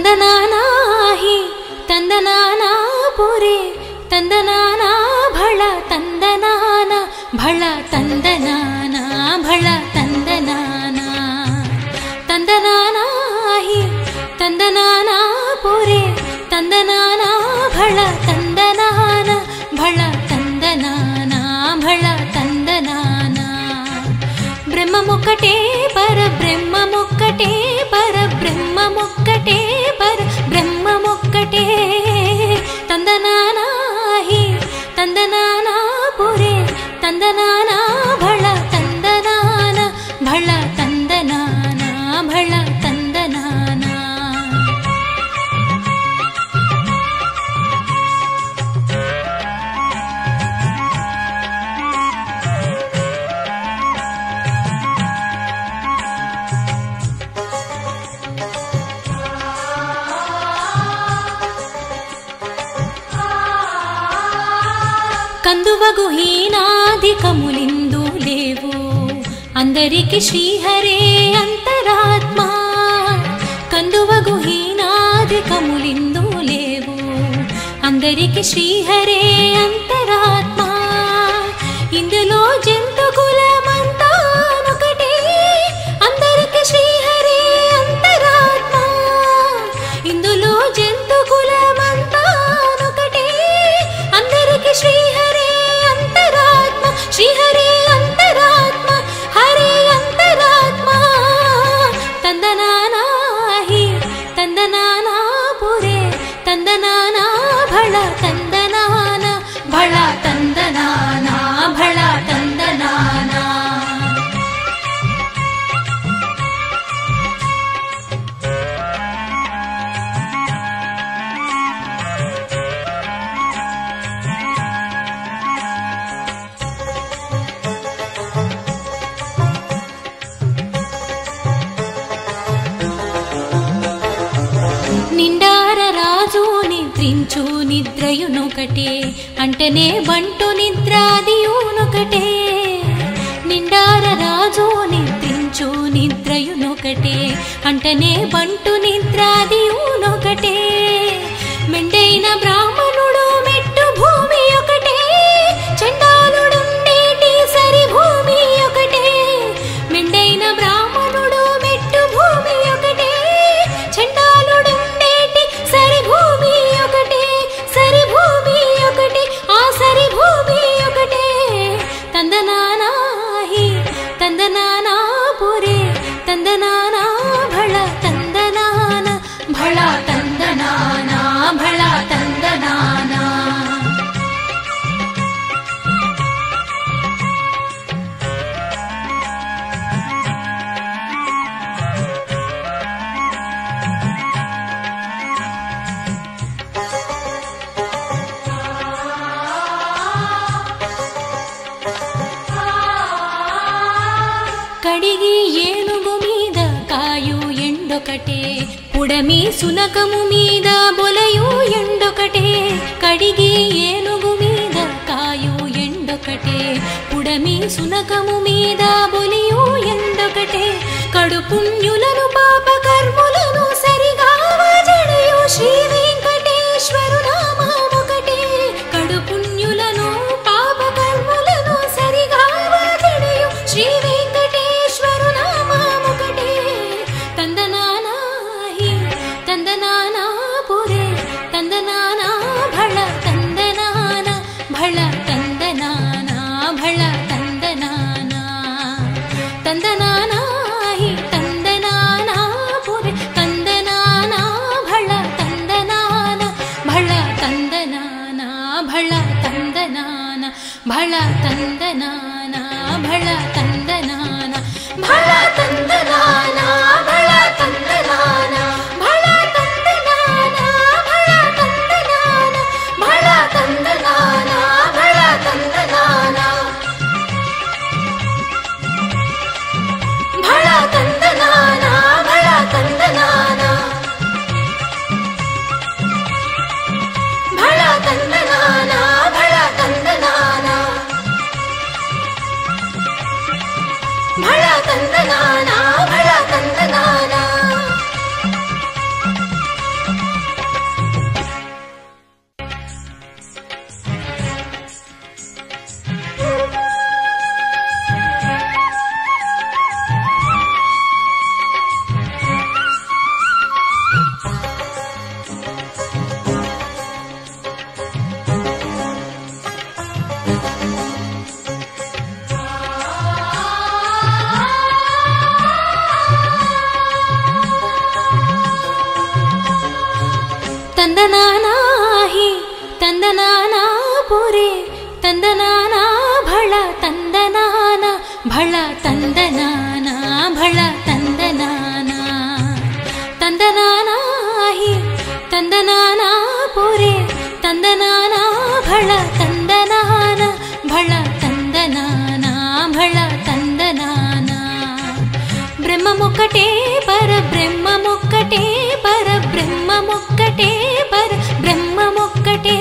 ತಂದನಾನಾ ಹಿ ತಂದನಾನಾ ಪುರೆ ತಂದನಾನಾ ಭಳ ತಂದನಾನ ಭಳ ತಂದನಾನ ಭಳ ತಂದನಾನ ತಂದನಾನಾ ಹಿ ತಂದನಾನಾ ಪುರೆ ತಂದನಾನಾ ಭಳ ತಂದನಾನ ಭಳ ತಂದನಾನ ಭಳ ತಂದನಾನ బ్రహ్మముక్కటే పర బ్రహ్మముక్కటే పర బ్రహ్మముక్కటే పర బ్రహ్మముక్కటే తందనానాహి తందనానా పురే తందనానా భళ తందనాన భళ తందనానా భళ తందనానా కందువగు హీనాధికములిందు లేవు అందరికి శ్రీహరే అంతరాత్మ కందువగు హీనాధికములిందు లేవు అందరికి శ్రీహరే అంతరాత్మ ఇందులో జంతు కులమంతానొకటే అందరికి శ్రీహరే అంతరాత్మ ఇందులో జంతు కులమంతానొకటే అందరికి శ్రీహరే అంతరాత్మ శ్రీహరే అంతరాత్మ హరే అంతరాత్మ తందనానాహి తందనానా పురే తందనానా భళ తందనాన భళ తందనానా భళ తందనానా నిండార రాజు నిద్రించు నిద్రయునొకటే అంటనే బంటు నిద్రాదియునొకటే నిండార రాజు నిద్రించు నిద్రయునొకటే అంటనే బంటు నిద్రాదియునొకటే మెండైన బ్రాహ్మణుడు మెట్టు భూమి ఒకటే చండాలుడుండేటి సరి భూమి ఒకటే మెండైన బ్రాహ్మణుడు మెట్టు భూమి ఒకటే చండాలుడుండేటి సరి భూమి ఒకటే సరి భూమి ఒకటే ఆ సరి భూమి ఒకటే తందనానాహి తందనానా పురే తందనానా భళ తందనాన భళ తందనానా భళ తందనానా కడిగి ఏనుగు మీద కాయు ఎండొకటే పుడమి సునకము మీద బొలయు ఎండొకటే కడిగి ఏనుగు మీద కాయు ఎండొకటే పుడమి సునకము మీద బొలియు ఎండొకటే కడు పుణ్యులను పాప కర్ములను సరిగా జడయు శ్రీ వెంకటేశ్వరు నామొకటే కడు పుణ్యులను పాప కర్ములను సరిగా జడయు శ్రీ వెంకటేశ్వరు నామొకటే తందనానాహి తందనానా పురే తందనానా భళ తందనాన భళ తందనానా భళ తందనానా తందనానాహి తందనానా పురే తందనానా భళ తందనాన భళ తందనానా భళ తందనాన భళ తందనాన భళ తందనాన భళ తందనాన భళ తందనాన భళ తందనాన భళ తందనాన భళ తందనాన భళ తందనాన భళ తందనాన భళ తందనాన భళ తందనాన భళ తందనాన భళ తందనాన ಪುರೆ ತಂದನಾನ ಭಳ ತಂದನಾನ ಭಳ ತಂದನಾನ ಭಳ ತಂದನಾನ ತಂದನಾನ ಹಿ ತಂದನಾನ ಪುರೆ ತಂದನಾನ ಭಳ ತಂದನಾನ ಭಳ ತಂದನಾನ ಭಳ ತಂದನಾನ బ్రహ్మముక్కటే పర బ్రహ్మముక్కటే పర బ్రహ్మముక్కటే పర బ్రహ్మముక్కటే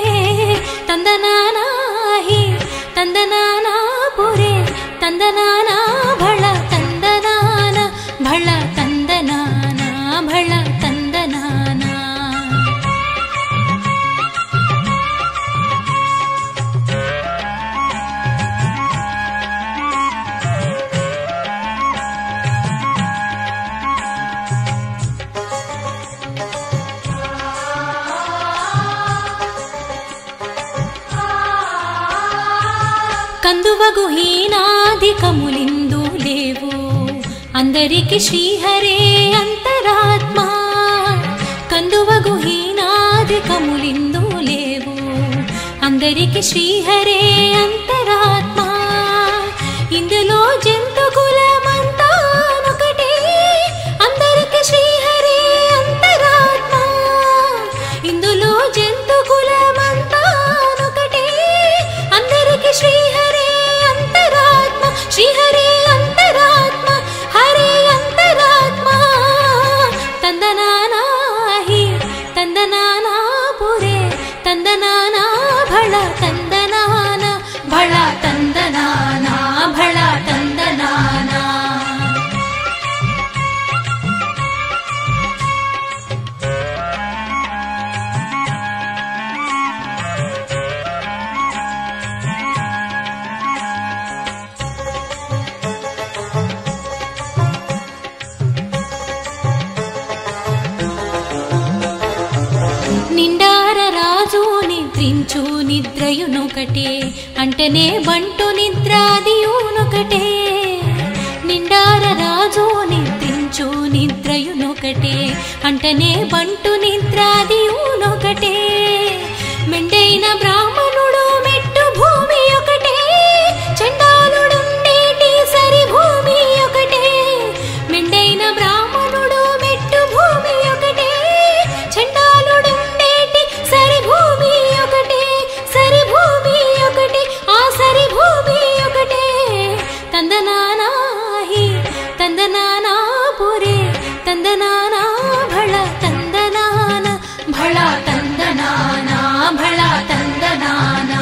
తందనానాహి తందనానా పురే తందనానా భళ తందనాన భళ తందనానా భళ తందనానా కందువగు హీనాధికములిందు లేవు అందరికి శ్రీహరే అంతరాత్మ కందువగు హీనాధికములిందు లేవు అందరికి శ్రీహరే అంతరాత్మ ఇందులో జంతు కులమంతానొకటే అందరికి శ్రీహరే అంతరాత్మ ఇందులో జంతు కులమంతానొకటే అందరికి శ్రీహరే అంతరాత్మ శ్రీహరే అంతరాత్మ హరే అంతరాత్మ తందనానాహి తందనానా పురే తందనానా భళ తందనాన భళ తందనానా భళ తందనానా నిండార రాజు నిద్రించు నిద్రయునొకటే అంటనే బంటు నిద్రాదియునొకటే నిండార రాజు నిద్రించు నిద్రయునొకటే అంటనే బంటు నిద్రాదియునొకటే మెండైన బ్రాహ్మణుడు మెట్టు భూమి ఒకటే చండాలుడుండేటి సరి భూమి ఒకటే మెండైన బ్రాహ్మణుడు మెట్టు భూమి ఒకటే చండాలుడుండేటి సరి భూమి ఒకటే సరి భూమి ఒకటే ఆ సరి భూమి ఒకటే తందనానాహి తందనానా పురే తందనానా భళ తందనాన భళ తందనానా భళ తందనానా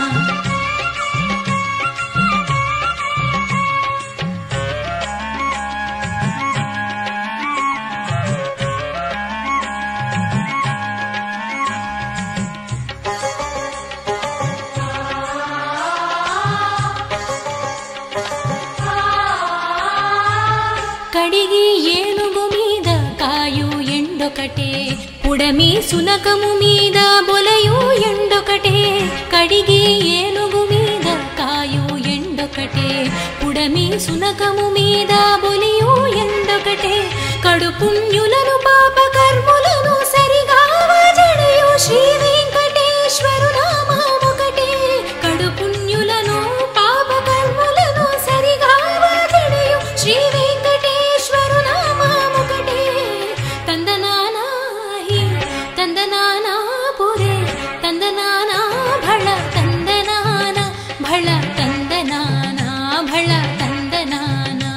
కడిగి ఏనుగు మీద కాయు ఎండొకటే పుడమి సునకము మీద బొలయు ఎండొకటే కడిగి ఏనుగు మీద కాయు ఎండొకటే పుడమి సునకము మీద బొలియు ఎండొకటే కడు పుణ్యులను పాప కర్ములను సరిగా జడయు శ్రీ వెంకటేశ్వరు నామొకటే కడు పుణ్యులను పాప కర్ములను సరిగా జడయు శ్రీ వెంకటేశ్వరు నామొకటే తందనానాహి తందనానా పురే తందనానా భళ తందనాన భళ తందనానా భళ తందనానా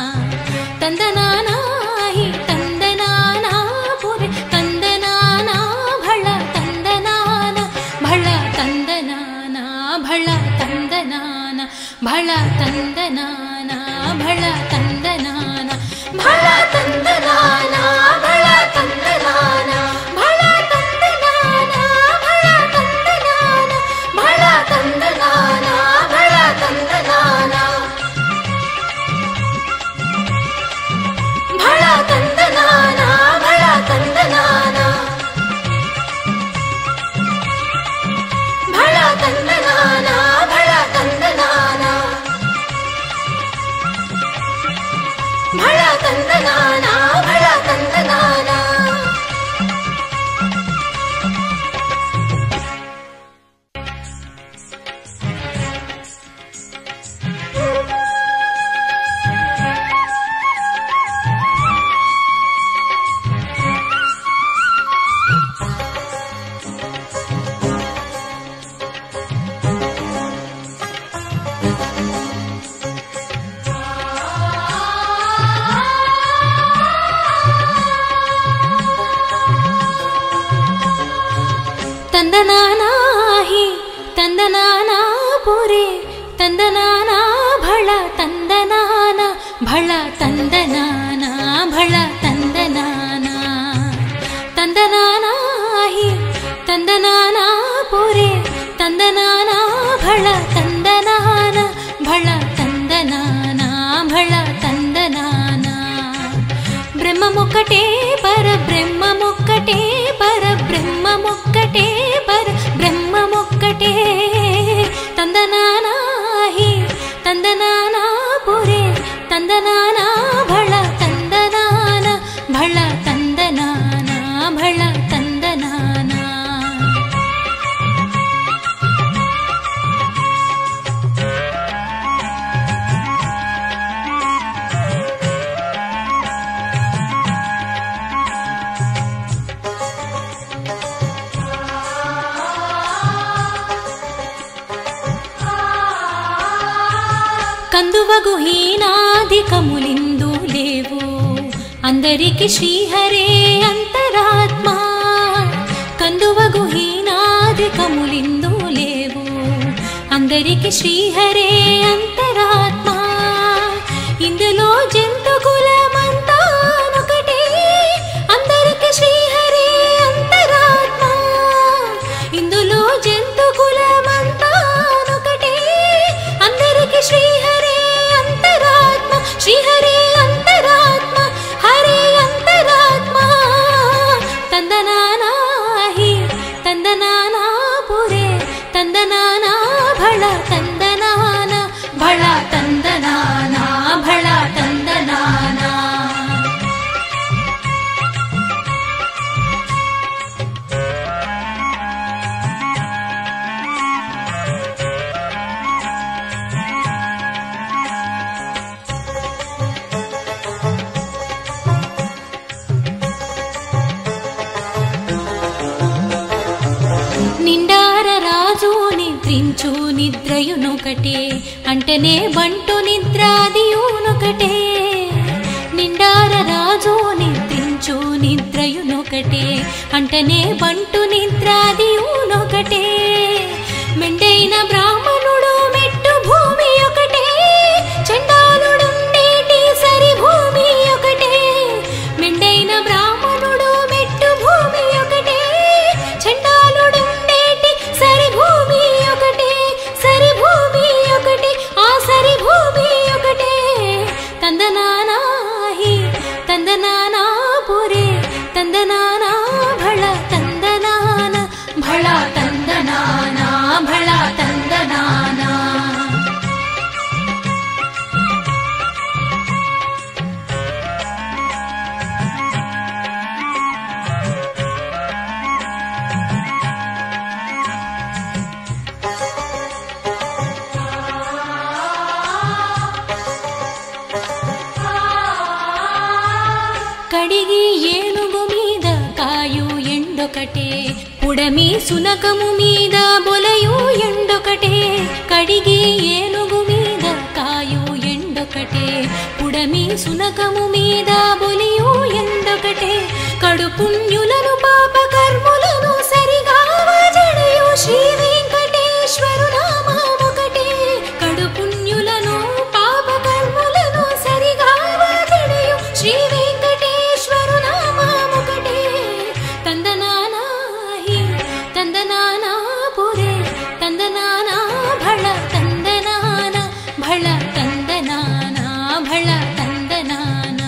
తందనానాహి తందనానా పురే తందనానా భళ తందనాన భళ తందనానా భళ తందనాన భళ తందనానా భళ తందనాన భళ తందనానా భళ తందనాన భళ తందనానా భళ తందనాన భళ తందనానా భళ తందనానా భళ తందనానా భళ తందనానా భళ తందనానా భళ తందనానా ತಂದನಾನಾಹಿ ತಂದನಾನಾ ಪುರೆ ತಂದನಾನಾ ಭಳ ತಂದನಾನ ಭಳ ತಂದನಾನ ಭಳ ತಂದನಾನ ತಂದನಾನಾಹಿ ತಂದನಾನಾ ಪುರೆ ತಂದನಾನಾ ಭಳ ತಂದನಾನ ಭಳ ತಂದನಾನ ಭಳ ತಂದನಾನ బ్రహ్మముక్కటే పర బ్రహ్మముక్కటే పర బ్రహ్మముక్కటే పర బ్రహ్మముక్కటే తందనానాహి తందనానా పురే తందనానా భళ తందనాన భళ తందనానా భళ తందనానా కందువగు హీనాధికములిందు లేవు అందరికి శ్రీహరే అంతరాత్మ కందువగు హీనాధికములిందు లేవు అందరికి శ్రీహరే అంతరాత్మ ఇందులో జంతు కులమంతానొకటే అందరికి శ్రీహరే అంతరాత్మ ఇందులో జంతు కులమంతానొకటే అందరికి శ్రీహరే అంతరాత్మ శ్రీహరే అంతరాత్మ హరే అంతరాత్మ తందనానాహి తందనానా పురే తందనానా భళ తందనాన భళ తందనానా భళ తందనానా నిండార రాజు నిద్రించు నిద్రయునొకటే అంటనే బంటు నిద్రాదియునొకటే నిండార రాజు నిద్రించు నిద్రయునొకటే అంటనే బంటు నిద్రాదియునొకటే మెండైన బ్రాహ్మణుడు మెట్టు భూమి ఒకటే చండాలుడుండేటి సరి భూమి ఒకటే మెండైన బ్రాహ్మణుడు మెట్టు భూమి ఒకటే చండాలుడుండేటి సరి భూమి ఒకటే సరి భూమి ఒకటే ఆ సరి భూమి ఒకటే తందనానాహి తందనానా పురే తందనానా భళ తందనాన భళ తందనానా భళ తందనానా కడిగి ఏనుగు మీద కాయు ఎండొకటే పుడమి సునకము మీద బొలయు ఎండొకటే కడిగి ఏనుగు మీద కాయు ఎండొకటే పుడమి సునకము మీద బొలియు ఎండొకటే కడు పుణ్యులను పాప కర్ములను సరిగా జడయు శ్రీ వెంకటేశ్వరు నామొకటే కడు పుణ్యులను పాప కర్ములను సరిగా జడయు శ్రీ వెంకటేశ్వరు నామొకటే తందనానాహి తందనానా పురే తందనానా భళ తందనాన భళ తందనానా భళ తందనానా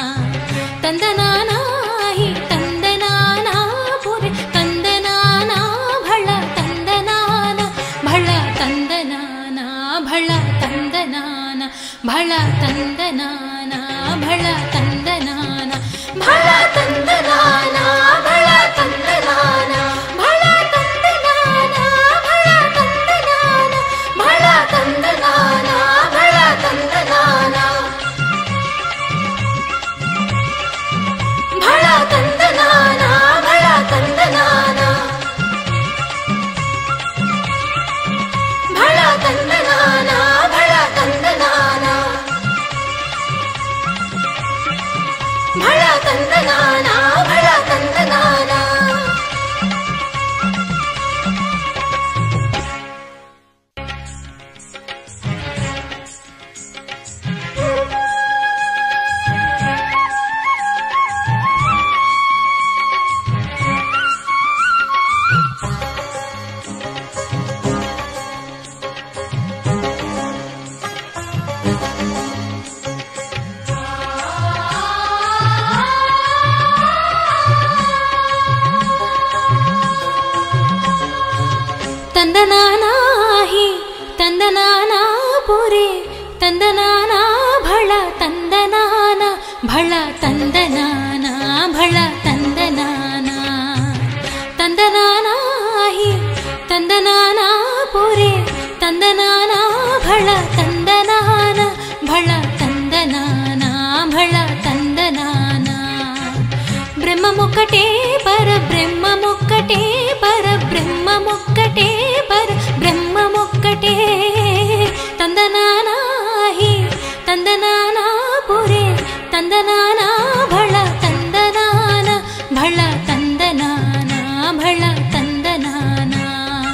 తందనానాహి తందనానా పురే తందనానా భళ తందనాన భళ తందనానా భళ తందనాన భళ తందనానా భళ తందనాన భళ తందనాన భళ తందనాన భళ తందనాన భళ తందనాన భళ తందనాన భళ తందనాన భళ తందనాన భళ తందనాన భళ తందనాన భళ తందనాన భళ తందనాన భళ తందనాన ತಂದನಾನಾಹಿ ತಂದನಾನಾ ಪುರೆ ತಂದನಾನಾ ಭಳ ತಂದನಾನ ಭಳ ತಂದನಾನ ಭಳ ತಂದನಾನ ತಂದನಾನಾಹಿ ತಂದನಾನಾ ಪುರೆ ತಂದನಾನಾ ಭಳ ತಂದನಾನ ಭಳ ತಂದನಾನ ಭಳ ತಂದನಾನ బ్రహ్మమొక్కటే పర బ్రహ్మమొక్కటే పర బ్రహ్మమొక్కటే పర బ్రహ్మమొక్కటే తందనానాహి తందనానా పురే తందనానా భళ తందనాన భళ తందనానా భళ తందనానా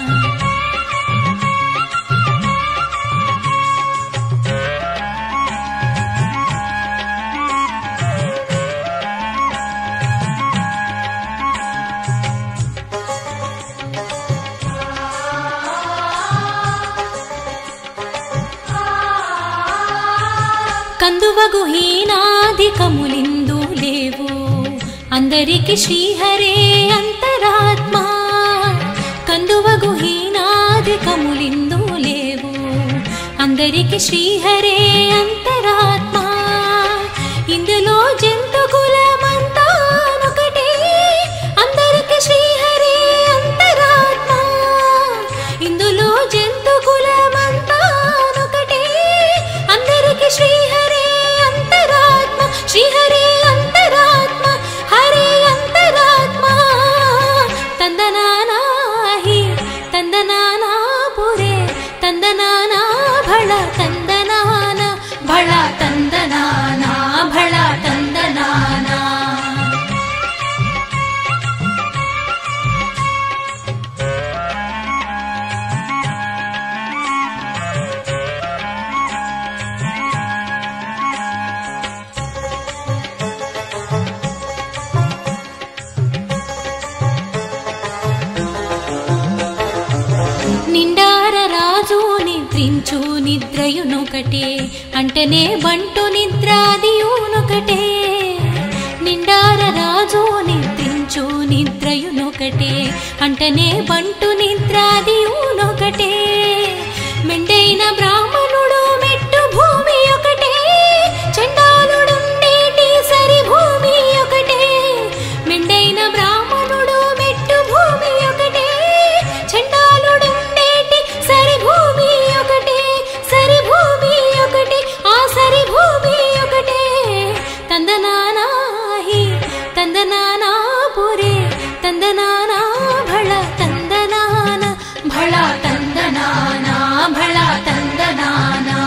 కందువగు హీనాధికములిందు లేవు అందరికి శ్రీహరే అంతరాత్మ కందువగు హీనాధికములిందు లేవు అందరికి శ్రీహరే అంతరాత్మ ఇందులో జంతు కులమంతానొకటే అందరికి శ్రీహరే అంతరాత్మ ఇందులో జంతు కులమంతానొకటే అందరికి శ్రీహరే అంతరాత్మ శ్రీహరే అంతరాత్మ హరే అంతరాత్మ తందనానాహి తందనానా పురే తందనానా భళ తందనాన భళ తందనానా భళ తందనానా నిండార రాజు నిద్రించు నిద్రయునొకటే అంటనే బంటు నిద్రాదియునొకటే నిండార రాజు నిద్రించు నిద్రయునొకటే అంటనే బంటు నిద్రాదియునొకటే మెండైన బ్రాహ్మణుడు మెట్టు భూమి ఒకటే చండాలుడుండేటి సరి భూమి ఒకటే మెండైన బ్రాహ్మణుడు మెట్టు భూమి ఒకటే చండాలుడుండేటి సరి భూమి ఒకటే సరి భూమి ఒకటే ఆ సరి భూమి ఒకటే తందనానాహి తందనానా పురే తందనానా భళ తందనాన భళ తందనానా భళ తందనానా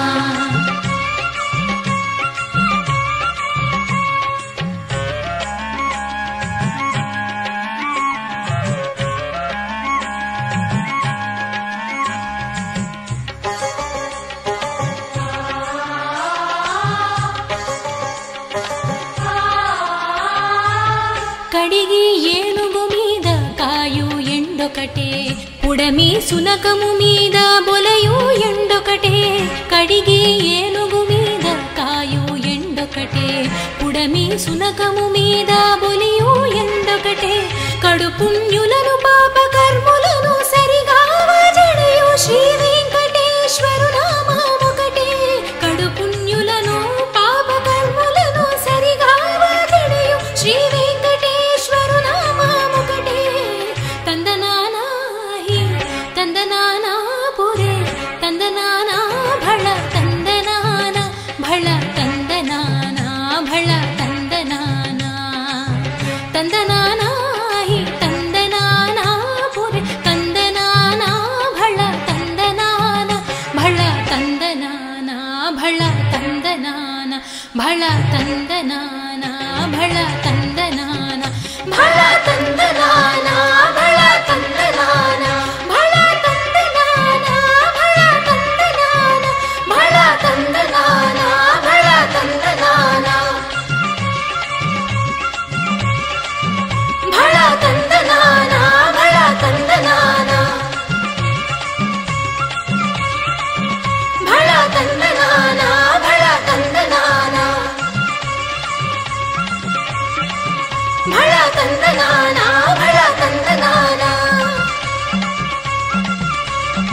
కడిగి ఏనుగు మీద కాయు ఎండొకటే పుడమి సునకము మీద బొలయు ఎండొకటే కడిగి ఏనుగు మీద కాయు ఎండొకటే పుడమి సునకము మీద బొలియు ఎండొకటే కడు పుణ్యులను పాప కర్ములను సరిగా జడయు శ్రీ వెంకటేశ్వరు నామొకటే కడు పుణ్యులను పాప కర్ములను సరిగా జడయు శ్రీ వెంకటేశ్వరు నామొకటే తందనానాహి తందనానా పురే తందనానా భళ తందనాన భళ తందనానా భళ తందనానా తందనానాహి తందనానా పురే తందనానా భళ తందనాన భళ తందనానా భళ తందనాన భళ తందనానా భళ తందనాన భళ తందనాన భళ తందనాన భళ తందనాన భళ తందనాన భళ తందనాన భళ తందనాన భళ తందనాన భళ తందనాన భళ తందనాన భళ తందనాన భళ తందనాన భళ తందనాన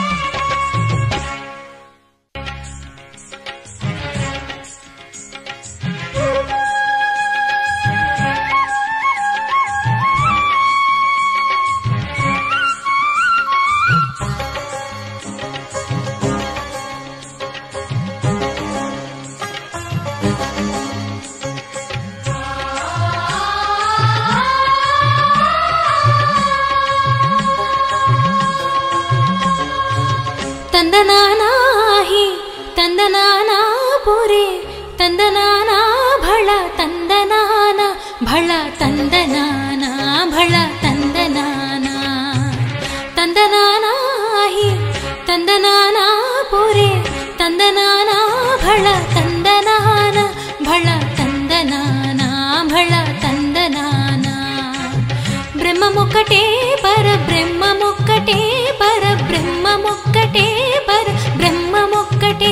ತಂದನಾನಾ ಹಿ ತಂದನಾನಾ ಪುರೆ ತಂದನಾನಾ ಭಳ ತಂದನಾನ ಭಳ ತಂದನಾನ ಭಳ ತಂದನಾನ ತಂದನಾನಾ ಹಿ ತಂದನಾನಾ ಪುರೆ ತಂದನಾನಾ ಭಳ ತಂದನಾನ ಭಳ ತಂದನಾನ ಭಳ ತಂದನಾನ బ్రహ్మముక్కటే పర బ్రహ్మముక్కటే పర బ్రహ్మముక్కటే పర బ్రహ్మముక్కటే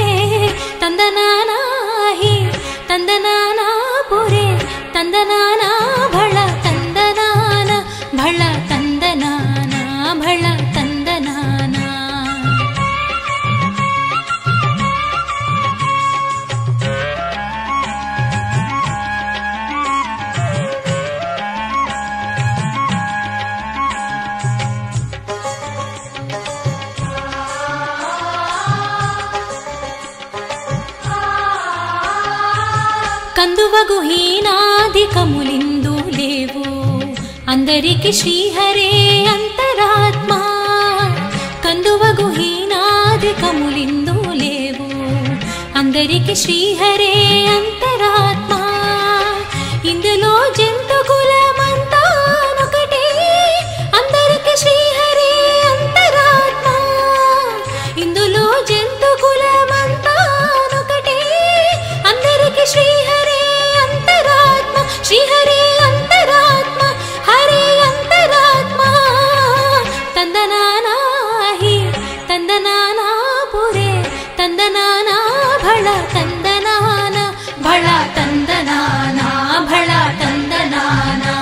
తందనానాహి తందనానా పురే తందనానా భళ తందనాన భళ తందనానా భళ తందనానా కందువగు హీనాధికములిందు లేవు అందరికి శ్రీహరే అంతరాత్మ కందువగు హీనాధికములిందు లేవు అందరికి శ్రీహరే అంతరాత్మ ఇందులో జంతు కులమంతానొకటే అందరికి శ్రీహరే అంతరాత్మ ఇందులో జంతు కులమంతానొకటే అందరికి శ్రీహరే అంతరాత్మ శ్రీహరే అంతరాత్మ హరే అంతరాత్మ తందనానాహి తందనానా పురే తందనానా భళ తందనాన భళ తందనానా భళ తందనానా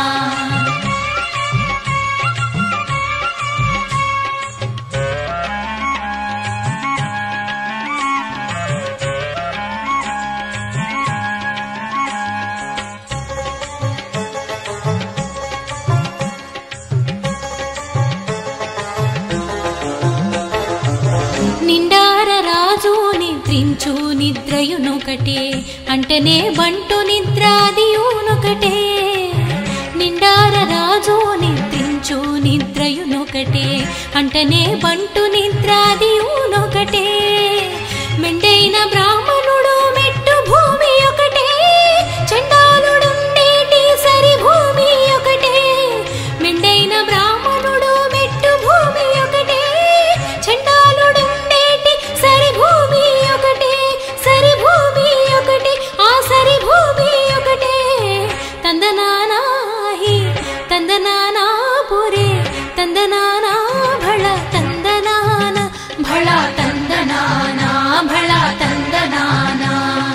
నిండార రాజు నిద్రించు నిద్రయునొకటే అంటనే బంటు నిద్రాదియునొకటే నిండార రాజు నిద్రించు నిద్రయునొకటే అంటనే బంటు నిద్రాదియునొకటే మెండైన బ్రాహ్మణుడు మెట్టు భూమి ఒకటే చండాలుడుండేటి సరి భూమి ఒకటే మెండైన బ్రాహ్మణుడు మెట్టు భూమి ఒకటే చండాలుడుండేటి సరి భూమి ఒకటే సరి భూమి ఒకటే ఆ సరి భూమి ఒకటే తందనానాహి తందనానా పురే తందనానా భళ తందనాన భళ తందనానా భళ తందనానా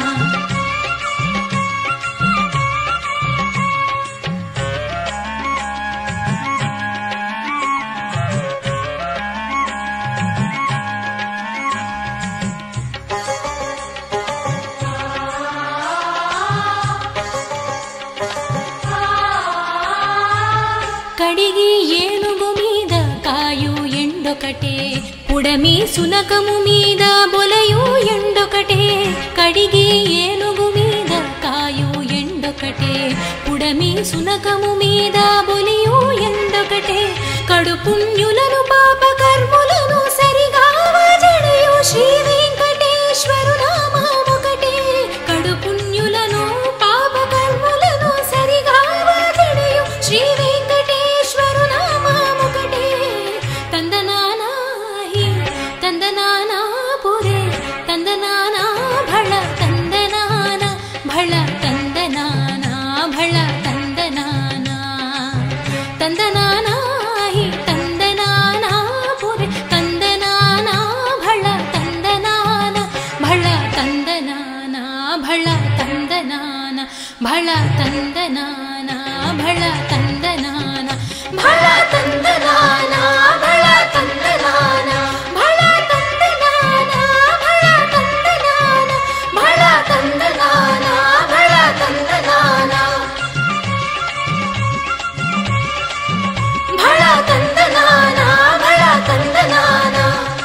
కడిగి ఏనుగు మీద కాయు ఎండొకటే పుడమి సునకము మీద బొలయు ఎండొకటే కడిగి ఏనుగు మీద కాయు ఎండొకటే పుడమి సునకము మీద బొలియు ఎండొకటే కడు పుణ్యులను పాప కర్ములను సరిగా జడయు శ్రీ వెంకటేశ్వరు నామొకటే కడు పుణ్యులను పాప కర్ములను సరిగా జడయు శ్రీ వెంకటేశ్వరు నామొకటే తందనానాహి తందనానా పురే తందనానా భళ తందనాన భళ తందనానా భళ తందనానా తందనానాహి తందనానా పురే తందనానా భళ తందనాన భళ తందనానా భళ తందనాన భళ తందనాన భళ తందనాన భళ తందనాన భళ తందనాన భళ తందనాన భళ తందనాన భళ తందనాన భళ తందనాన భళ తందనాన భళ తందనాన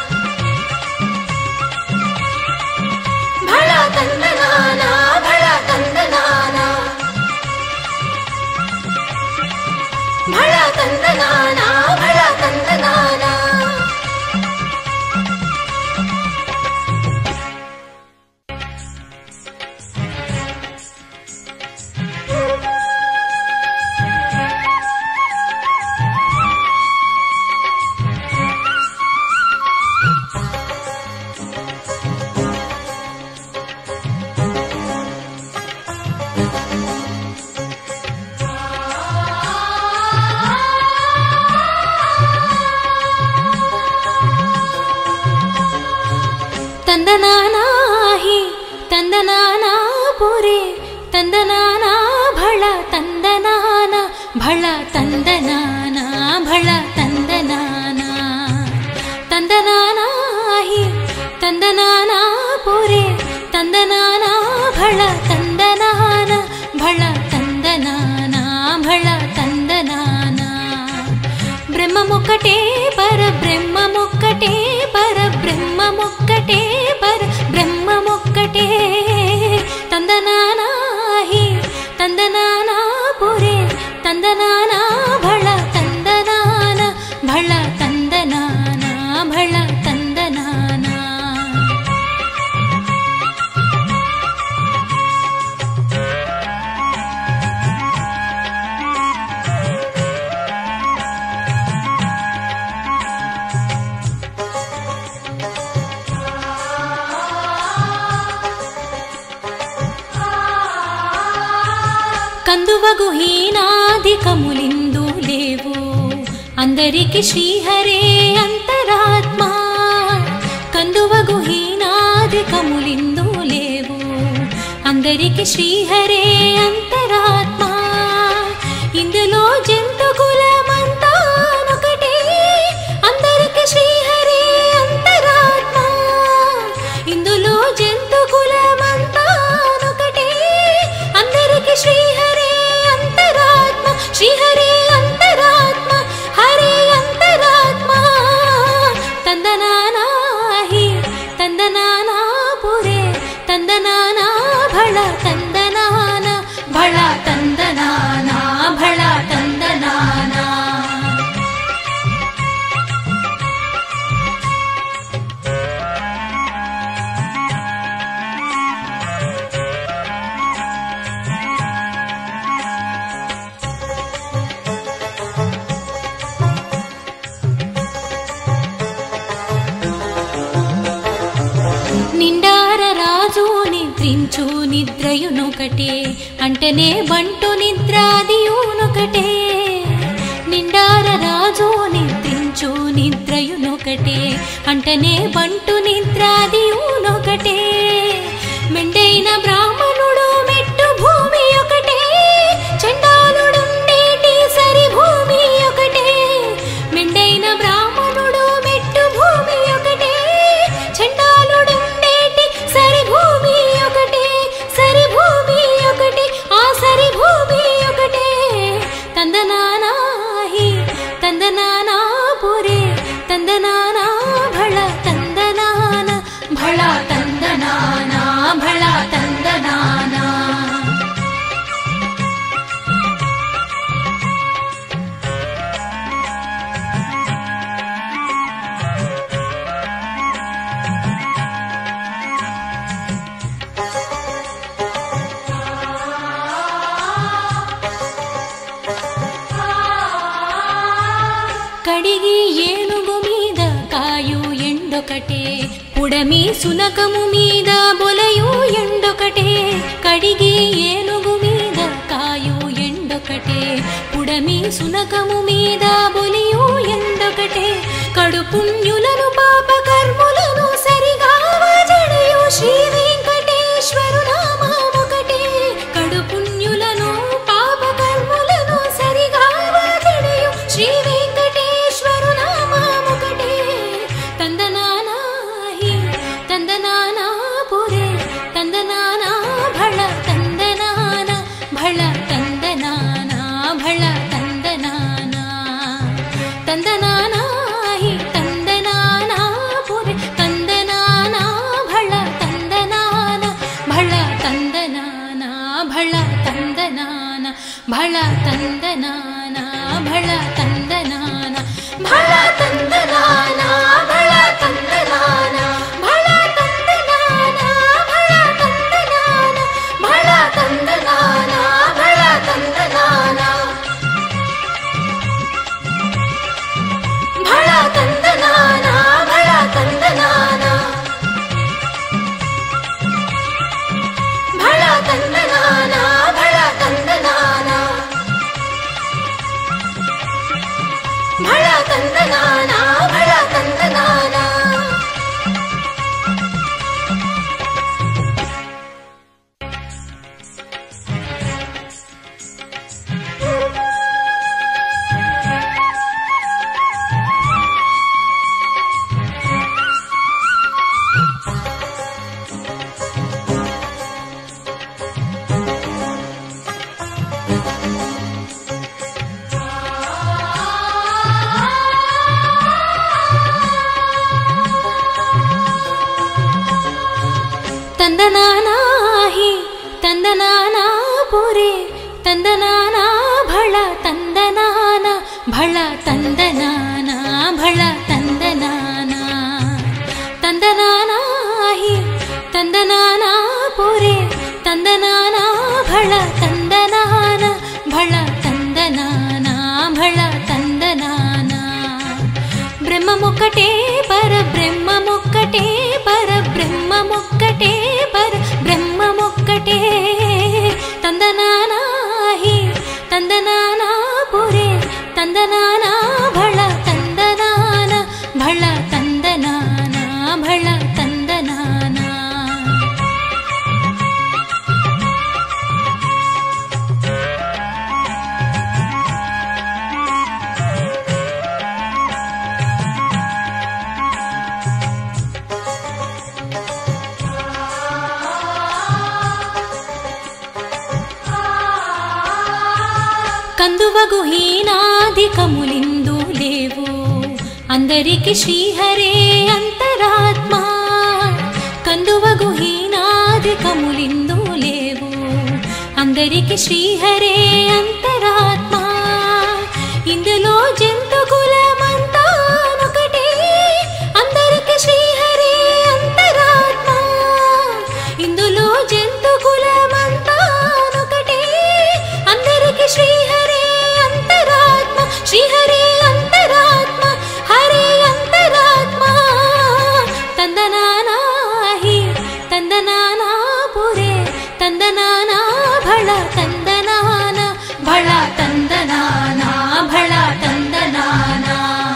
భళ తందనాన భళ తందనాన ತಂದನಾನಾ ಹಿ ತಂದನಾನಾ ಪುರೆ ತಂದನಾನ ಭಳ ತಂದನಾನ ಭಳ ತಂದನಾನ ಭಳ ತಂದನಾನ ತಂದನಾನ ಹಿ ತಂದನಾನ ಪುರೆ ತಂದನಾನ ಭಳ ತಂದನಾನ ಭಳ ತಂದನಾನ ಭಳ ತಂದನಾನ బ్రహ్మముక్కటే పర బ్రహ్మముక్కటే పర బ్రహ్మముక్కటే పర బ్రహ్మముక్కటే తందనానాహి తందనానా పురే తందనానా భళ తందనాన భళ తందనానా భళ తందనానా కందువగు హీనాధికములిందు లేవు అందరికి శ్రీహరే అంతరాత్మ కందువగు హీనాధికములిందు లేవు అందరికి శ్రీహరే అంతరాత్మ ఇందులో జంతు కులమంతానొకటే అందరికి శ్రీహరే అంతరాత్మ ఇందులో జంతు కులమంతానొకటే అందరికి శ్రీహరే అంతరాత్మ శ్రీహరే అంతరాత్మ హరే అంతరాత్మ తందనానాహి తందనానా పురే తందనానా భళ తందనాన భళ తందనానా భళ తందనానా నిండార రాజు నిద్రించు నిద్రయునొకటే అంటనే బంటు నిద్రాదియునొకటే నిండార రాజు నిద్రించు నిద్రయునొకటే అంటనే బంటు నిద్రాదియునొకటే మెండైన బ్రాహ్మణుడు మెట్టు భూమి ఒకటే చండాలుడుండేటి సరి భూమి ఒకటే మెండైన బ్రాహ్మణుడు మెట్టు భూమి ఒకటే చండాలుడుండేటి సరి భూమి ఒకటే సరి భూమి ఒకటే ఆ సరి భూమి ఒకటే తందనానాహి తందనానా పురే తందనానా భళ తందనాన భళ తందనానా భళ తందనానా కడిగి ఏనుగు మీద కాయు ఎండొకటే పుడమి సునకము మీద బొలయు ఎండొకటే కడిగి ఏనుగు మీద కాయు ఎండొకటే పుడమి సునకము మీద బొలియు ఎండొకటే కడు పుణ్యులను పాప కర్ములను సరిగా జడయు శ్రీ వెంకటేశ్వరు నామొకటే కడు పుణ్యులను పాప కర్ములను సరిగా జడయు శ్రీ వెంకటేశ్వరు నామొకటే తందనానాహి తందనానా పురే తందనానా భళ తందనాన భళ తందనానా భళ తందనానా తందనానాహి తందనానా పురే ತಂದನಾನಾ ಹಿ ತಂದನಾನಾ ಪುರೆ ತಂದನಾನಾ ಭಳ ತಂದನಾನ ಭಳ ತಂದನಾನ ಭಳ ತಂದನಾನ ತಂದನಾನಾ ಹಿ ತಂದನಾನಾ ಪುರೆ ತಂದನಾನಾ ಭಳ ತಂದನಾನ ಭಳ ತಂದನಾನ ಭಳ ತಂದನಾನ బ్రహ్మముక్కటే పర బ్రహ్మముక్కటే పర బ్రహ్మముక్కటే పర బ్రహ్మముక్కటే తందనానాహి తందనానా పురే తందనానా భళ తందనాన భళ తందనానా భళ తందనానా కందువగు హీనాధికములిందు లేవు అందరికి శ్రీహరే అంతరాత్మ కందువగు హీనాధికములిందు లేవు అందరికి శ్రీహరే అంతరాత్మ ఇందులో జంతు కులమంతానొకటే అందరికి శ్రీహరే అంతరాత్మ ఇందులో జంతు కులమంతానొకటే అందరికి శ్రీహరే అంతరాత్మ శ్రీహరే అంతరాత్మ హరే అంతరాత్మ తందనానాహి తందనానా పురే తందనానా భళ తందనాన భళ తందనానా భళ తందనానా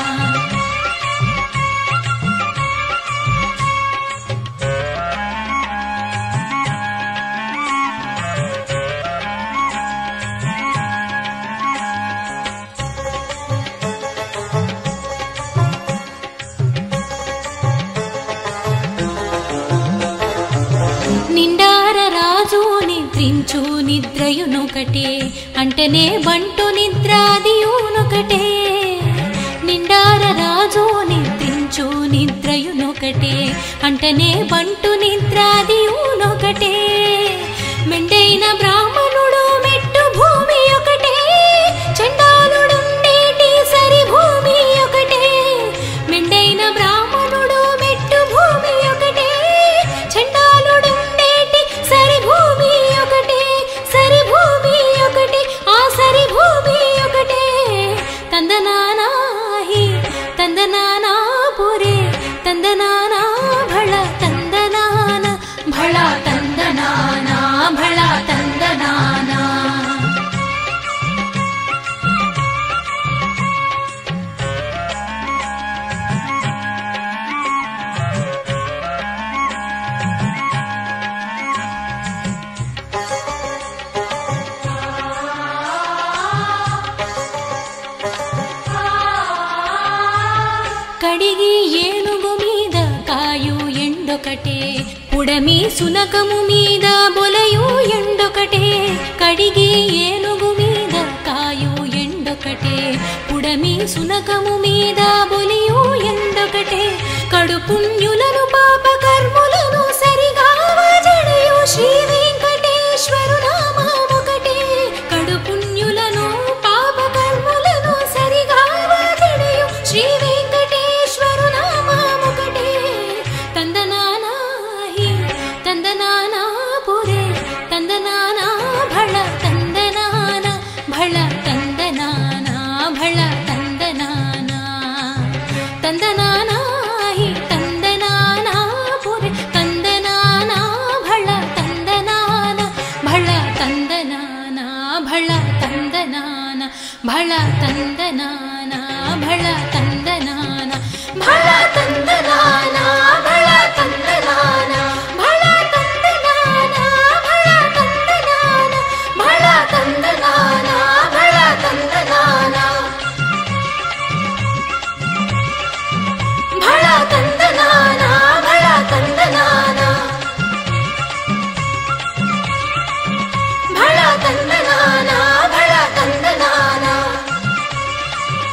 నిండార రాజు నిద్రించు నిద్రయునొకటే అంటనే బంటు నిద్రాదియునొకటే నిండార రాజు నిద్రించు నిద్రయునొకటే అంటనే బంటు నిద్రాదియునొకటే మెండైన బ్రాహ్మణుడు మెట్టు భూమి ఒకటే చండాలుడుండేటి సరి భూమి ఒకటే మెండైన బ్రాహ్మణుడు మెట్టు భూమి ఒకటే చండాలుడుండేటి సరి భూమి ఒకటే సరి భూమి ఒకటే ఆ సరి భూమి ఒకటే తందనానాహి తందనానా పురే తందనానా భళ తందనాన భళ తందనానా భళ తందనానా కడిగి ఏనుగు మీద కాయు ఎండొకటే పుడమి సునకము మీద బొలయు ఎండొకటే కడిగి ఏనుగు మీద కాయు ఎండొకటే పుడమి సునకము మీద బొలియు ఎండొకటే కడు పుణ్యులను పాప కర్ములను సరిగా జడయు శ్రీ వెంకటేశ్వరు నామొకటే కడు పుణ్యులను పాప కర్ములను సరిగా జడయు శ్రీ వెంకటేశ్వరు నామొకటే తందనానాహి తందనానా పురే తందనానా భళ తందనాన భళ తందనానా భళ తందనానా తందనానాహి తందనానా పురే తందనానా భళ తందనాన భళ తందనానా భళ తందనాన భళ తందనానా భళ తందనాన భళ తందనానా భళ తందనాన భళ తందనానా భళ తందనాన భళ తందనానా భళ తందనానా భళ తందనానా భళ తందనానా భళ తందనానా భళ తందనానా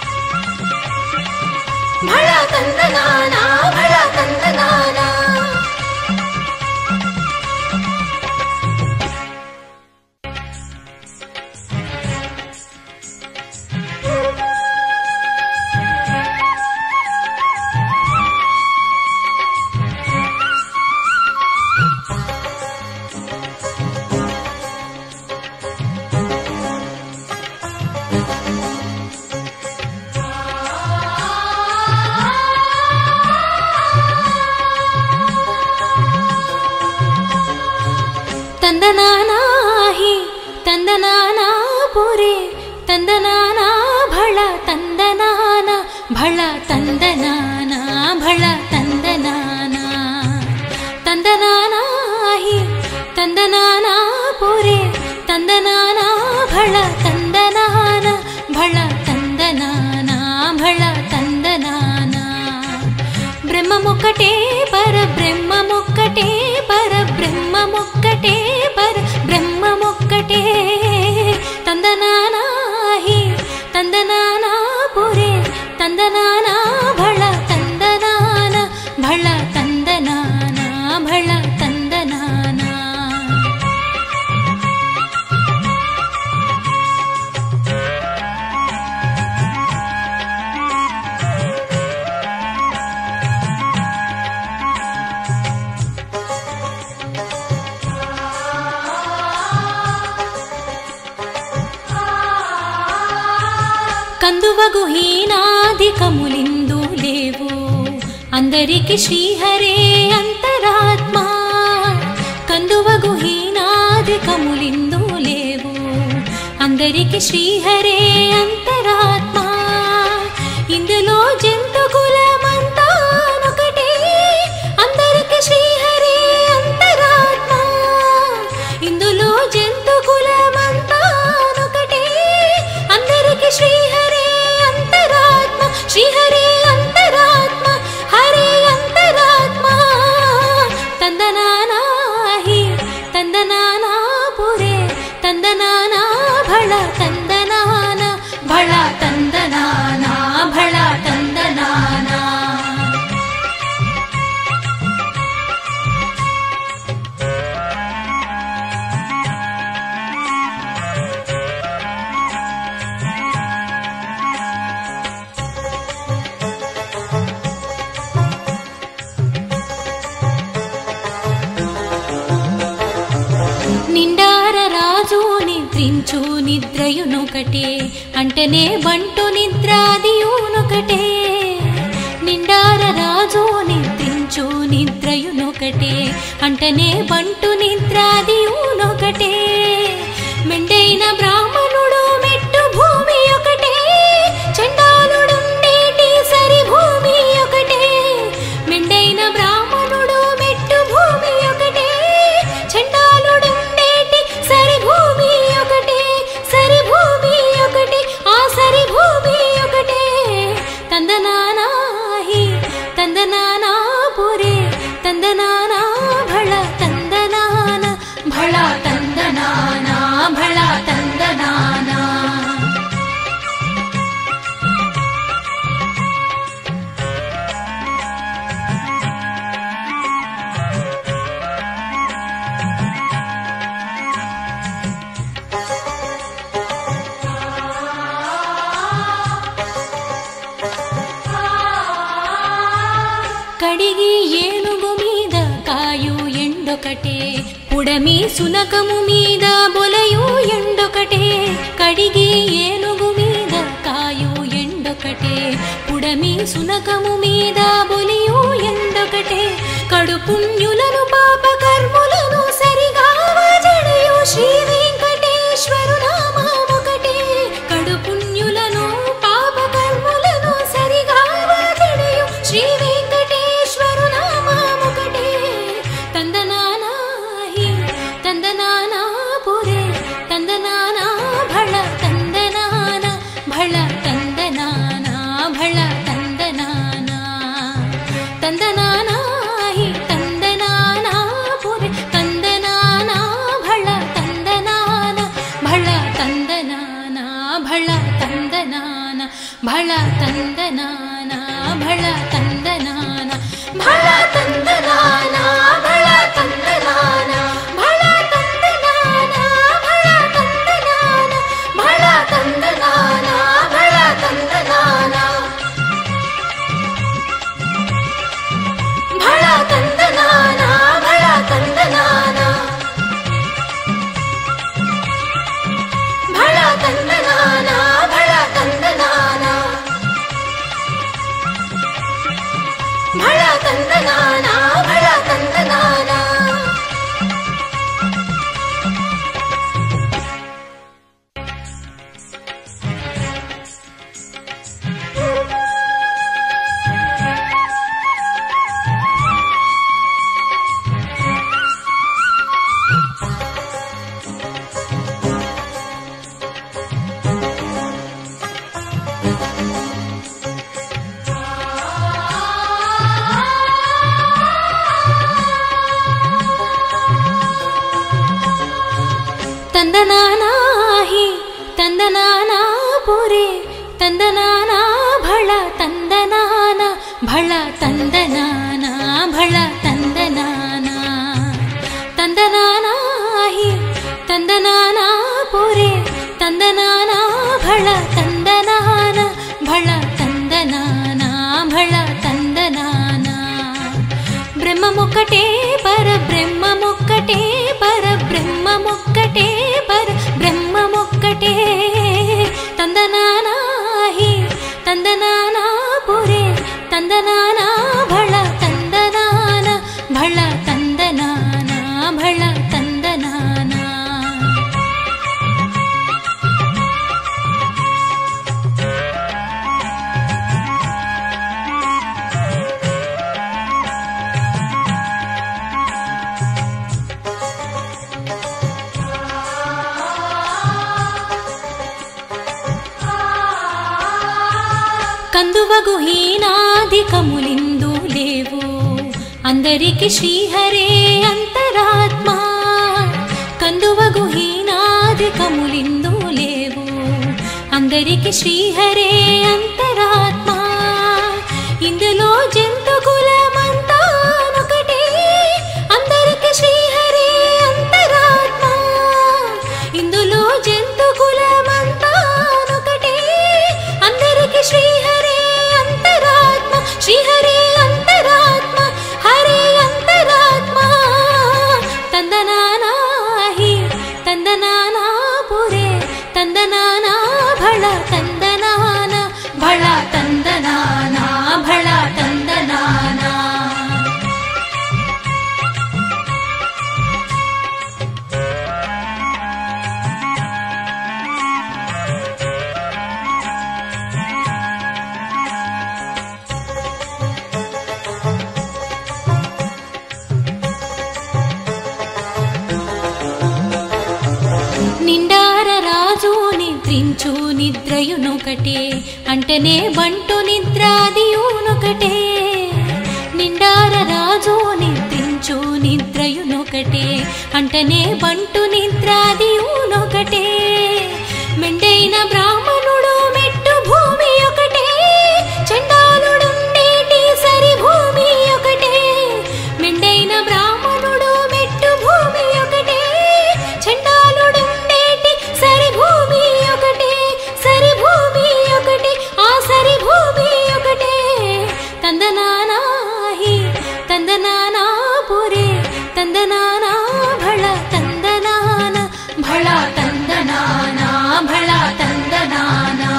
ತಂದನಾನಾ ಹಿ ತಂದನಾನಾ ಪುರೆ ತಂದನಾನಾ ಭಳ ತಂದನಾನ ಭಳ ತಂದನಾನ ಭಳ ತಂದನಾನ ತಂದನಾನಾ ಹಿ ತಂದನಾನಾ ಪುರೆ ತಂದನಾನಾ ಭಳ ತಂದನಾನ ಭಳ ತಂದನಾನ భళ తందనాన బ్రహ్మముక్కటే పర బ్రహ్మముక్కటే పర బ్రహ్మముక్కటే పర బ్రహ్మముక్కటే తందనానాహి తందనానా పురే తందనానా భళ తందనాన భళ తందనానా భళ తందనానా కందువగు హీనాధికములిందు లేవు అందరికి శ్రీహరే అంతరాత్మ కందువగు హీనాధికములిందు లేవు అందరికి శ్రీహరే అంతరాత్మ ఇందులో జంతు కులమంతానొకటే అందరికి శ్రీహరే అంతరాత్మ ఇందులో జంతు కులమంతానొకటే అందరికి శ్రీహరే అంతరాత్మ శ్రీహరే అంతరాత్మ హరే అంతరాత్మ తందనానాహి తందనానా పురే తందనానా భళ తందనాన భళ తందనానా భళ తందనానా నిండార రాజు నిద్రించు నిద్రయునొకటే అంటనే బంటు నిద్రాదియునొకటే నిండార రాజు నిద్రించు నిద్రయునొకటే అంటనే బంటు నిద్రాదియునొకటే మెండైన బ్రాహ్మణుడు మెట్టు భూమి ఒకటే చండాలుడుండేటి సరి భూమి ఒకటే మెండైన బ్రాహ్మణుడు మెట్టు భూమి ఒకటే చండాలుడుండేటి సరి భూమి ఒకటే సరి భూమి ఒకటే ఆ సరి భూమి ఒకటే తందనానాహి తందనానా పురే తందనానా భళ తందనాన భళ తందనానా భళ తందనానా కడిగి ఏనుగు మీద కాయు ఎండొకటే పుడమి సునకము మీద బొలయు ఎండొకటే కడిగి ఏనుగు మీద కాయు ఎండొకటే పుడమి సునకము మీద బొలియు ఎండొకటే కడు పుణ్యులను పాప కర్ములను సరిగా జడయు శ్రీ వెంకటేశ్వరు నామొకటే కడు పుణ్యులను పాప కర్ములను సరిగా జడయు శ్రీ వెంకటేశ్వరు నామొకటే తందనానాహి తందనానా పురే తందనానా భళ తందనాన భళ తందనానా భళ తందనానా తందనానాహి తందనానా ತಂದನಾನಾಹಿ ತಂದನಾನಾ ಪುರೆ ತಂದನಾನಾ ಭಳ ತಂದನಾನ ಭಳ ತಂದನಾನ ಭಳ ತಂದನಾನ ತಂದನಾನಾಹಿ ತಂದನಾನಾ ಪುರೆ ತಂದನಾನಾ ಭಳ ತಂದನಾನ ಭಳ ತಂದನಾನ ಭಳ ತಂದನಾನ బ్రహ్మమొక్కటే పర బ్రహ్మమొక్కటే పర బ్రహ్మమొక్కటే పర బ్రహ్మమొక్కటే తందనానాహి తందనానా పురే తందనానా భళ తందనాన భళ తందనానా భళ తందనానా కందువగు హీనాధికములిందు లేవు అందరికి శ్రీహరే అంతరాత్మ కందువగు హీనాధికములిందు లేవు అందరికి శ్రీహరే అంతరాత్మ ఇందులో జంతు కులమంతానొకటే అందరికి శ్రీహరే అంతరాత్మ ఇందులో జంతు కులమంతానొకటే అందరికి శ్రీహరే అంతరాత్మ శ్రీహరే అంతరాత్మ హరే అంతరాత్మ తందనానాహి తందనానా పురే తందనానా భళ తందనాన భళ తందనానా భళ తందనానా నిండార రాజు నిద్రించు నిద్రయునొకటే అంటనే బంటు నిద్రాదియునొకటే నిండార రాజు నిద్రించు నిద్రయునొకటే అంటనే బంటు నిద్రాదియునొకటే మెండైన బ్రాహ్మణుడు మెట్టు భూమి ఒకటే చండాలుడుండేటి సరి భూమి ఒకటే మెండైన బ్రాహ్మణుడు మెట్టు భూమి ఒకటే చండాలుడుండేటి సరి భూమి ఒకటే సరి భూమి ఒకటే ఆ సరి భూమి ఒకటే తందనానాహి తందనానా పురే తందనానా భళ తందనాన భళ తందనానా భళ తందనానా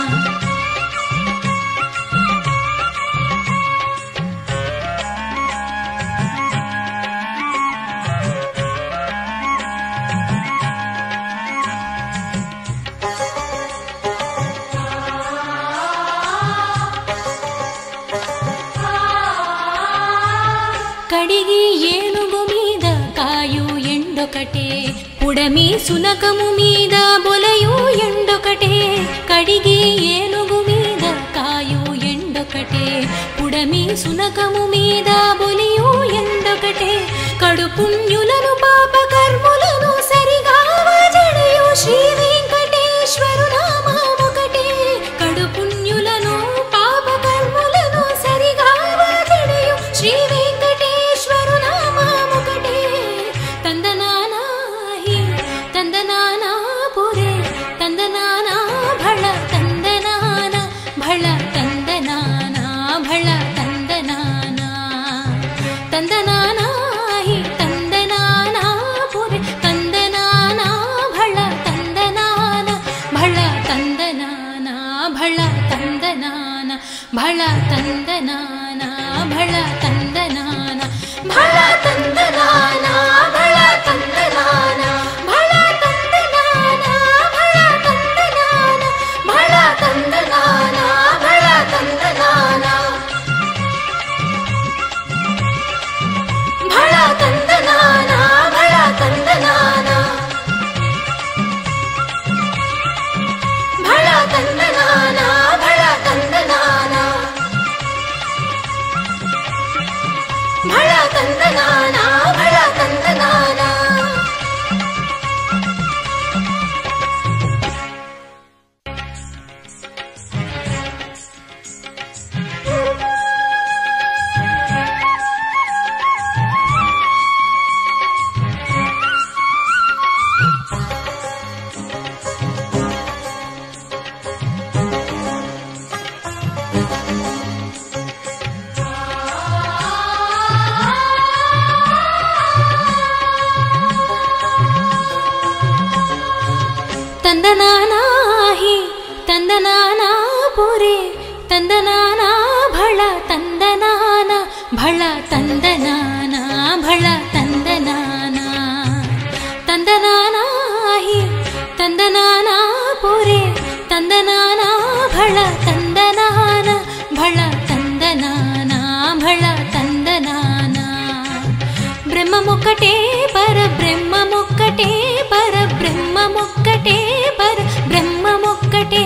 కడిగి ఏనుగు మీద కాయు ఎండొకటే పుడమి సునకము మీద బొలయు ఎండొకటే కడిగి ఏనుగు మీద కాయు ఎండొకటే పుడమి సునకము మీద బొలియు ఎండొకటే కడు పుణ్యులను పాప కర్ములను సరిగా జడయు శ్రీ వెంకటేశ్వరు నామొకటే కడు పుణ్యులను పాప కర్ములను సరిగా జడయు శ్రీ వెంకటేశ్వరు నామొకటే తందనానాహి తందనానా పురే తందనానా భళ తందనాన భళ తందనానా భళ తందనానా తందనానాహి తందనానా పురే తందనానా భళ తందనాన భళ తందనానా భళ తందనాన భళ తందనానా భళ తందనాన భళ తందనాన భళ తందనాన భళ తందనాన భళ తందనాన భళ తందనాన భళ తందనాన భళ తందనాన భళ తందనాన భళ తందనాన భళ తందనాన భళ తందనాన భళ తందనాన ತಂದನಾನಾ ಹಿ ತಂದನಾನಾ ಪುರೆ ತಂದನಾನಾ ಭಳ ತಂದನಾನ ಭಳ ತಂದನಾನ ಭಳ ತಂದನಾನ ತಂದನಾನಾ ಹಿ ತಂದನಾನಾ ಪುರೆ ತಂದನಾನಾ ಭಳ ತಂದನಾನ ಭಳ ತಂದನಾನ ಭಳ ತಂದನಾನ బ్రహ్మముక్కటే పర బ్రహ్మముక్కటే పర బ్రహ్మముక్కటే పర బ్రహ్మముక్కటే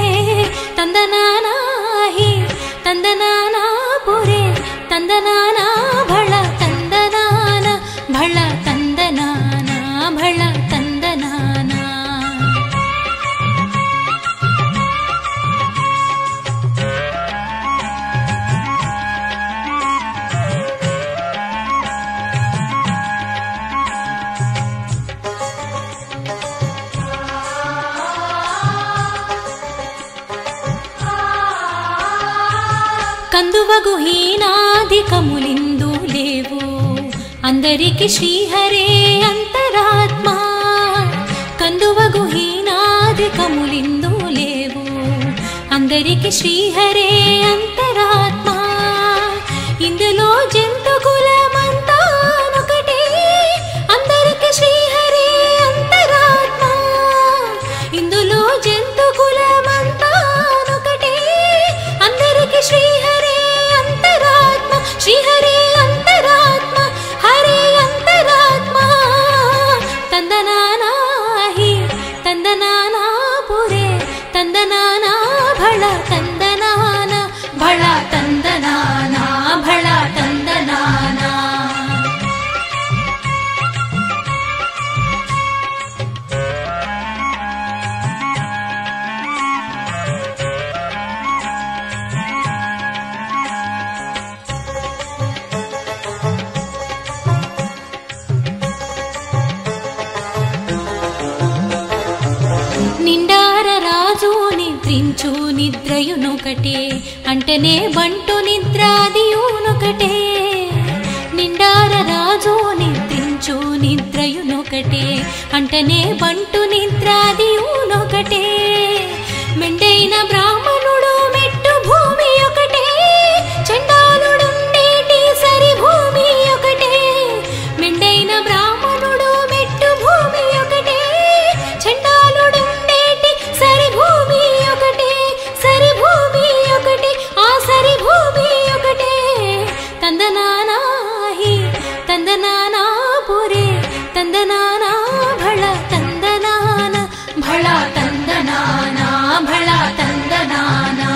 తందనానాహి తందనానా పురే తందనానా భళ తందనాన భళ తందనానా భళ తందనానా కందువగు హీనాధికములిందు లేవు అందరికి శ్రీహరే అంతరాత్మ కందువగు హీనాధికములిందు లేవు అందరికి శ్రీహరే అంతరాత్మ ఇందులో జంతు కులమంతానొకటే అందరికి శ్రీహరే అంతరాత్మ ఇందులో జంతు కులమంతానొకటే అందరికి శ్రీహరే అంతరాత్మ శ్రీహరే అంతరాత్మ హరే అంతరాత్మ తందనానాహి తందనానా పురే తందనానా భళ తందనాన భళ తందనానా భళ తందనానా నిండార రాజు నిద్రించు నిద్రయునొకటే అంటనే బంటు నిద్రాదియునొకటే నిండార రాజు నిద్రించు నిద్రయునొకటే అంటనే బంటు నిద్రాదియునొకటే మెండైన బ్రాహ్మణుడు మెట్టు భూమి ఒకటే చండాలుడుండేటి సరి భూమి ఒకటే మెండైన బ్రాహ్మణుడు మెట్టు భూమి ఒకటే చండాలుడుండేటి సరి భూమి ఒకటే సరి భూమి ఒకటే ఆ సరి భూమి ఒకటే తందనానాహి తందనానా పురే తందనానా భళ తందనాన భళ తందనానా భళ తందనానా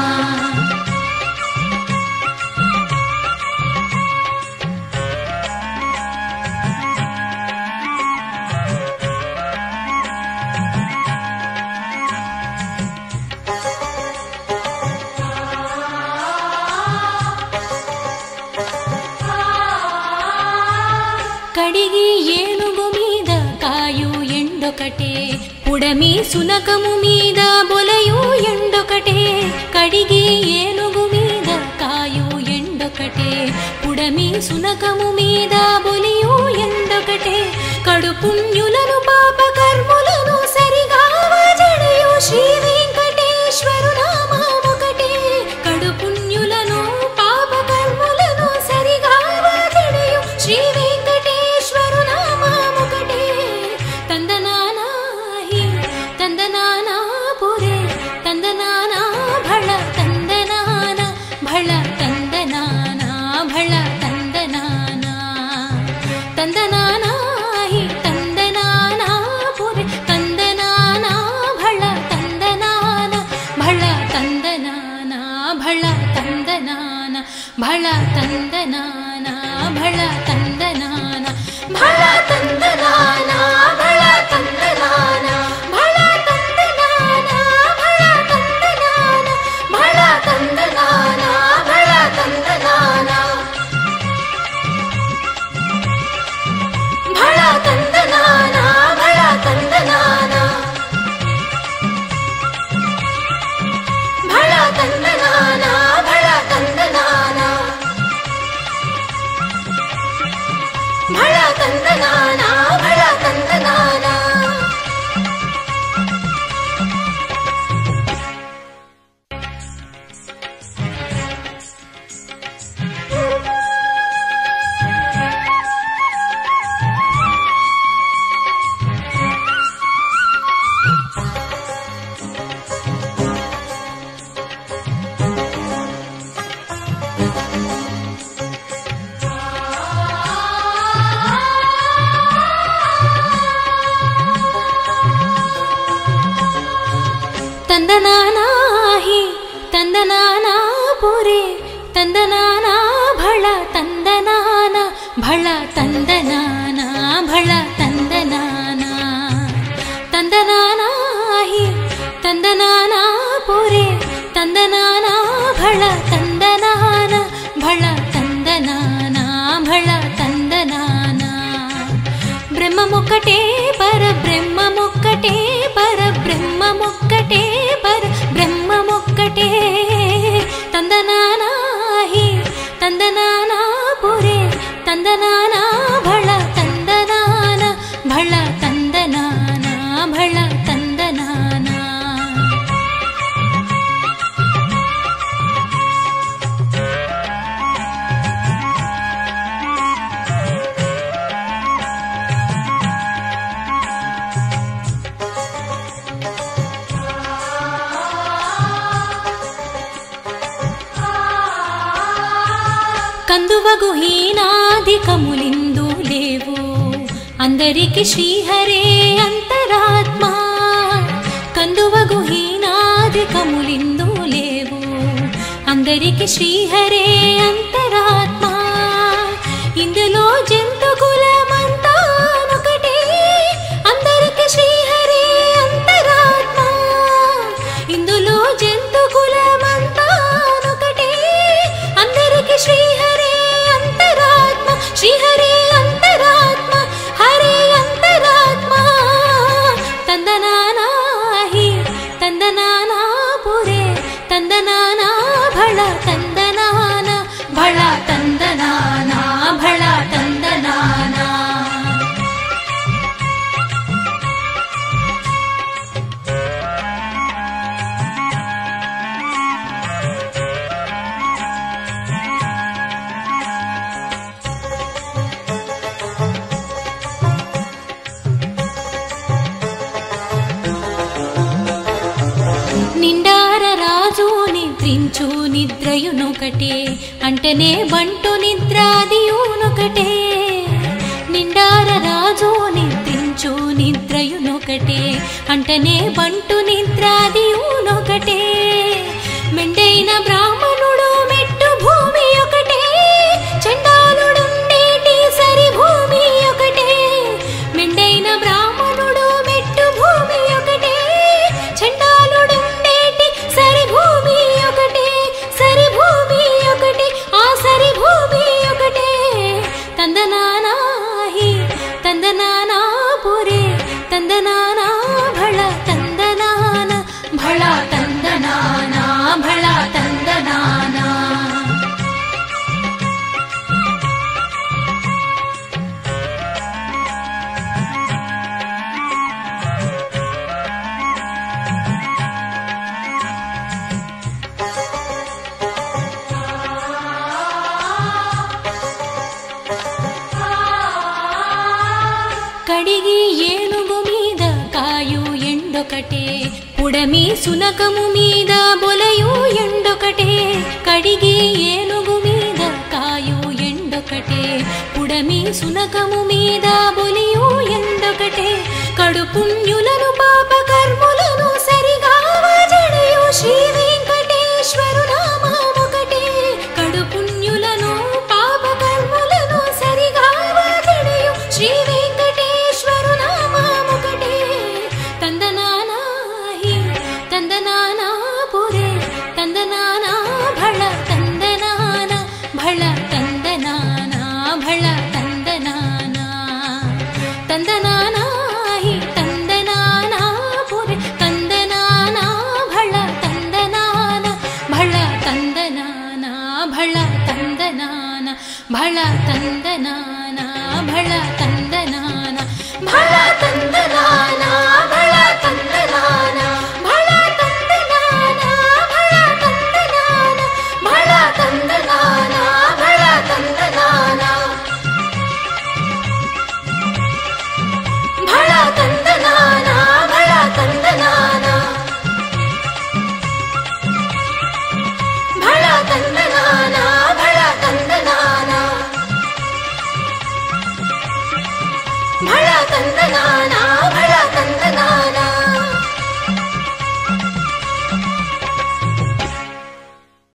కడిగి ఏనుగు మీద కాయు ఎండొకటే పుడమి సునకము మీద బొలయు ఎండొకటే కడిగి ఏనుగు మీద కాయు ఎండొకటే పుడమి సునకము మీద బొలియు ఎండొకటే కడు పుణ్యులను పాప కర్ములను సరిగా జడయు శ్రీ వెంకటేశ్వరు నామొకటే కడు పుణ్యులను పాప కర్ములను సరిగా జడయు శ్రీ వెంకటేశ్వరు నామొకటే తందనానాహి తందనానా పురే తందనానా భళ తందనాన భళ తందనానా భళ తందనానా తందనానాహి తందనానా పురే తందనానా భళ తందనాన భళ తందనానా భళ తందనాన భళ తందనాన భళ తందనాన భళ తందనాన భళ తందనాన భళ తందనాన భళ తందనాన భళ తందనాన భళ తందనాన భళ తందనాన భళ తందనాన భళ తందనాన భళ తందనాన భళ తందనాన భళ తందనాన ತಂದನಾನಾ ಹಿ ತಂದನಾನಾ ಪುರೆ ತಂದನಾನಾ ಭಳ ತಂದನಾನ ಭಳ ತಂದನಾನ ಭಳ ತಂದನಾನ ತಂದನಾನಾ ಹಿ ತಂದನಾನಾ ಪುರೆ ತಂದನಾನಾ ಭಳ ತಂದನಾನ ಭಳ ತಂದನಾನ ಭಳ ತಂದನಾನ బ్రహ్మముక్కటే పర బ్రహ్మముక్కటే పర బ్రహ్మముక్కటే పర బ్రహ్మముక్కటే తందనానాహి తందనానా పురే తందనానా భళ తందనాన భళ తందనానా భళ తందనానా కందువగు హీనాధికములిందు లేవు అందరికి శ్రీహరే అంతరాత్మ కందువగు హీనాధికములిందు లేవు అందరికి శ్రీహరే అంతరాత్మ ఇందులో జంతు కులమంతానొకటే అందరికి శ్రీహరే అంతరాత్మ ఇందులో జంతు కులమంతానొకటే అందరికి శ్రీహరే అంతరాత్మ శ్రీహరే అంతరాత్మ హరే అంతరాత్మ తందనానాహి తందనానా పురే తందనానా భళ తందనాన భళ తందనానా భళ తందనానా నిండార రాజు నిద్రించు నిద్రయునొకటే అంటనే బంటు నిద్రాదియునొకటే నిండార రాజు నిద్రించు నిద్రయునొకటే అంటనే బంటు నిద్రాదియునొకటే మెండైన బ్రాహ్మణుడు మెట్టు భూమి ఒకటే చండాలుడుండేటి సరి భూమి ఒకటే మెండైన బ్రాహ్మణుడు మెట్టు భూమి ఒకటే చండాలుడుండేటి సరి భూమి ఒకటే సరి భూమి ఒకటే ఆ సరి భూమి ఒకటే తందనానాహి తందనానా పురే తందనానా భళ తందనాన భళ తందనానా భళ తందనానా కడిగి ఏనుగు మీద కాయు ఎండొకటే పుడమి సునకము మీద బొలయు ఎండొకటే కడిగి ఏనుగు మీద కాయు ఎండొకటే పుడమి సునకము మీద బొలియు ఎండొకటే కడు పుణ్యులను పాప కర్ములను సరిగా జడయు శ్రీ వెంకటేశ్వరు నామొకటే కడు పుణ్యులను పాప కర్ములను సరిగా జడయు శ్రీ వెంకటేశ్వరు నామొకటే తందనానాహి తందనానా పురే తందనానా భళ తందనాన భళ తందనానా భళ తందనానా తందనానాహి తందనానా పురే తందనానా భళ తందనాన భళ తందనానా భళ తందనాన భళ తందనానా భళ తందనాన భళ